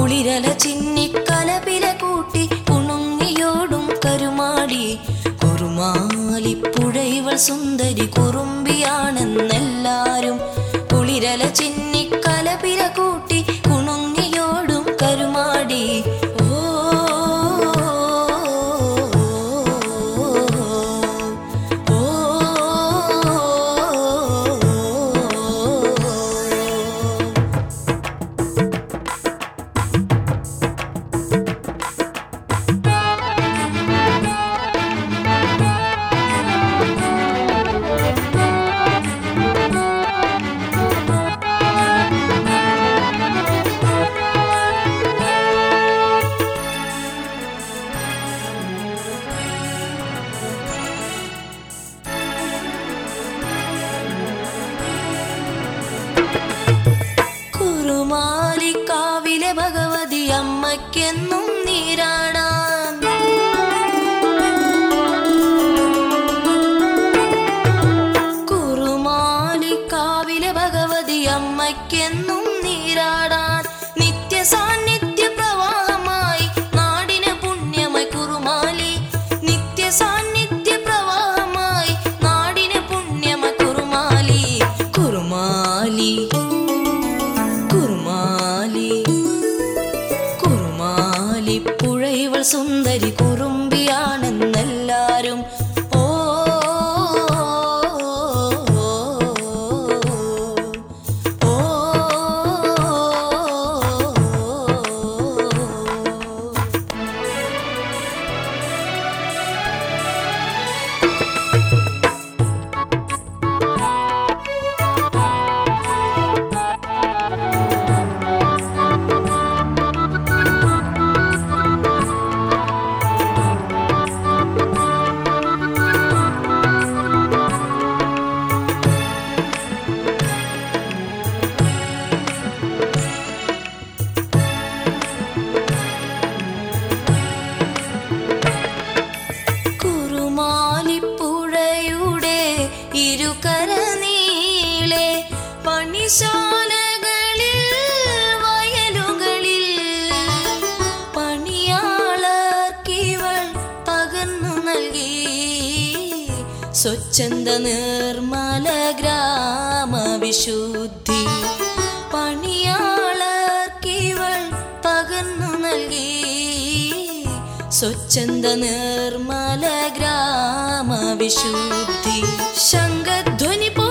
കുളിരല ചിന്നിക്കലപില കൂട്ടി കുണുങ്ങിയോടും കരുമാടി കുറുമാലിപ്പുഴയിവൾ സുന്ദരി കുറുമ്പിയാണെന്നെല്ലാരും കുളിരല ചിന്നിക്കലപില കൂട്ടി കുണുങ്ങിയോടും കരുമാടി ഓ ഓ ഓ കുറുമാലിക്കാവിലെ ഭഗവതി അമ്മയ്ക്കെന്നും നീരാടാൻ കുറുമാലിക്കാവിലെ ഭഗവതി അമ്മയ്ക്കെന്നും നീരാടാൻ നിത്യ സാന്നിധ്യ പ്രവാഹമായി നാടിന് പുണ്യമായി കുറുമാലി നിത്യ സാന്നിധ്യ പ്രവാഹമായി നാടിന് പുണ്യമായി കുറുമാലി കുറുമാലി കുറുമാലി കുറുമാലി പുഴയിവൾ സുന്ദരി കുറുമ്പിയാണെന്നെല്ലാരും ഓ ഓ ഓ കുറുമാലിപ്പുഴയുടെ ഇരുകര നീളെ പണിശാലകളിൽ വയലുകളിൽ പണിയാളർക്കിവൾ പകർന്നു നൽകി സ്വച്ഛന്ത നിർമ്മല ഗ്രാമവിശുദ്ധി പണിയാളർക്കിവൾ പകർന്നു നൽകി സ്വച്ഛന്ത നിർമ്മല ഗ്രാമവിശുദ്ധി ശംഖധ്വനി പോ